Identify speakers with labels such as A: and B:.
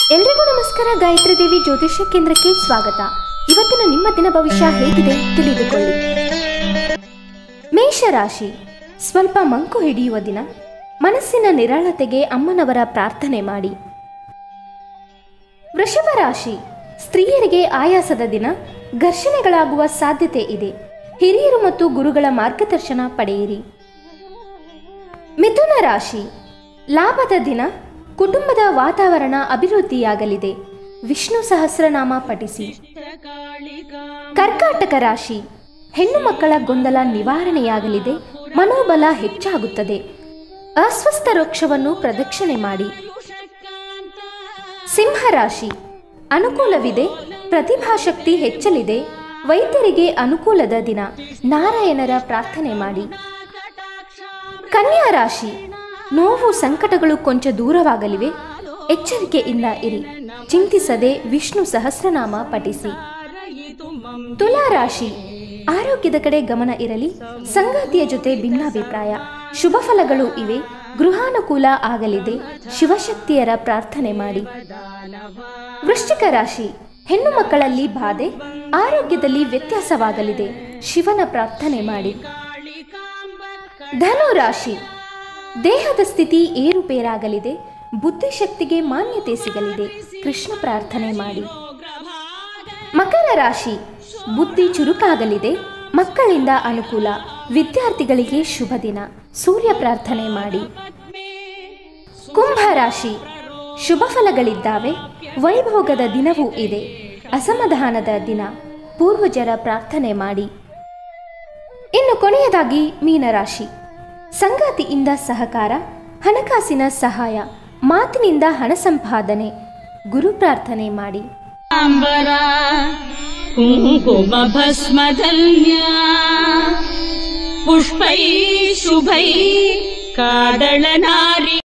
A: ಎಲ್ರಿಗೂ ನಮಸ್ಕಾರ ಗಾಯತ್ರಿ ದೇವಿ ಜ್ಯೋತಿಷ್ಯ ಕೇಂದ್ರಕ್ಕೆ ಸ್ವಾಗತ ಇವತ್ತಿನ ನಿಮ್ಮ ದಿನ ಭವಿಷ್ಯ ಹೇಗಿದೆ ತಿಳಿದುಕೊಳ್ಳಿ ಮೇಷರಾಶಿ ಸ್ವಲ್ಪ ಮಂಕು ಹಿಡಿಯುವ ದಿನ ಮನಸ್ಸಿನ ನಿರಾಳತೆಗೆ ಅಮ್ಮನವರ ಪ್ರಾರ್ಥನೆ ಮಾಡಿ ವೃಷಭ ರಾಶಿ ಸ್ತ್ರೀಯರಿಗೆ ಆಯಾಸದ ದಿನ ಘರ್ಷಣೆಗಳಾಗುವ ಸಾಧ್ಯತೆ ಇದೆ ಹಿರಿಯರು ಮತ್ತು ಗುರುಗಳ ಮಾರ್ಗದರ್ಶನ ಪಡೆಯಿರಿ ಮಿಥುನ ರಾಶಿ ಲಾಭದ ದಿನ ಕುಟುಂಬದ ವಾತಾವರಣ ಅಭಿವೃದ್ಧಿಯಾಗಲಿದೆ ವಿಷ್ಣು ಸಹಸ್ರನಾಮ ಪಠಿಸಿ ಕರ್ಕಾಟಕ ರಾಶಿ ಹೆಣ್ಣು ಮಕ್ಕಳ ಗೊಂದಲ ನಿವಾರಣೆಯಾಗಲಿದೆ ಮನೋಬಲ ಹೆಚ್ಚಾಗುತ್ತದೆ ಅಸ್ವಸ್ಥ ವೃಕ್ಷವನ್ನು ಪ್ರದಕ್ಷಿಣೆ ಮಾಡಿ ಸಿಂಹರಾಶಿ ಅನುಕೂಲವಿದೆ ಪ್ರತಿಭಾಶಕ್ತಿ ಹೆಚ್ಚಲಿದೆ ವೈದ್ಯರಿಗೆ ಅನುಕೂಲದ ದಿನ ನಾರಾಯಣರ ಪ್ರಾರ್ಥನೆ ಮಾಡಿ ಕನ್ಯಾ ರಾಶಿ ನೋವು ಸಂಕಟಗಳು ಕೊಂಚ ದೂರವಾಗಲಿವೆ ಎಚ್ಚರಿಕೆಯಿಂದ ಇರಿ ಚಿಂತಿಸದೆ ವಿಷ್ಣು ಸಹಸ್ರನಾಮ ಪಠಿಸಿ ತುಲಾ ರಾಶಿ ಆರೋಗ್ಯದ ಕಡೆ ಗಮನ ಇರಲಿ ಸಂಗಾತಿಯ ಜೊತೆ ಭಿನ್ನಾಭಿಪ್ರಾಯ ಶುಭ ಫಲಗಳು ಇವೆ ಗೃಹಾನುಕೂಲ ಆಗಲಿದೆ ಶಿವಶಕ್ತಿಯರ ಪ್ರಾರ್ಥನೆ ಮಾಡಿ ವೃಶ್ಚಿಕ ರಾಶಿ ಹೆಣ್ಣು ಮಕ್ಕಳಲ್ಲಿ ಬಾಧೆ ಆರೋಗ್ಯದಲ್ಲಿ ವ್ಯತ್ಯಾಸವಾಗಲಿದೆ ಶಿವನ ಪ್ರಾರ್ಥನೆ ಮಾಡಿ ಧನು ರಾಶಿ ದೇಹದ ಸ್ಥಿತಿ ಏರುಪೇರಾಗಲಿದೆ ಬುದ್ಧಿಶಕ್ತಿಗೆ ಮಾನ್ಯತೆ ಸಿಗಲಿದೆ ಕೃಷ್ಣ ಪ್ರಾರ್ಥನೆ ಮಾಡಿ ಮಕರ ರಾಶಿ ಬುದ್ಧಿ ಚುರುಕಾಗಲಿದೆ ಮಕ್ಕಳಿಂದ ಅನುಕೂಲ ವಿದ್ಯಾರ್ಥಿಗಳಿಗೆ ಶುಭ ದಿನ ಸೂರ್ಯ ಪ್ರಾರ್ಥನೆ ಮಾಡಿ ಕುಂಭ ರಾಶಿ ಶುಭ ಫಲಗಳಿದ್ದಾವೆ ವೈಭೋಗದ ದಿನವೂ ಇದೆ ಅಸಮಾಧಾನದ ದಿನ ಪೂರ್ವಜರ ಪ್ರಾರ್ಥನೆ ಮಾಡಿ ಇನ್ನು ಕೊನೆಯದಾಗಿ ಮೀನರಾಶಿ ಸಂಗಾತಿಯಿಂದ ಸಹಕಾರ ಹಣಕಾಸಿನ ಸಹಾಯ ಮಾತಿನಿಂದ ಹಣ ಸಂಪಾದನೆ ಗುರು ಪ್ರಾರ್ಥನೆ ಮಾಡಿ
B: ಅಂಬರ ಕುಂಕುಮ ಭಸ್ಮಧನ್ಯ ಪುಷ್ಪೈ ಶುಭೈ ಕಾದಳ ನಾರಿ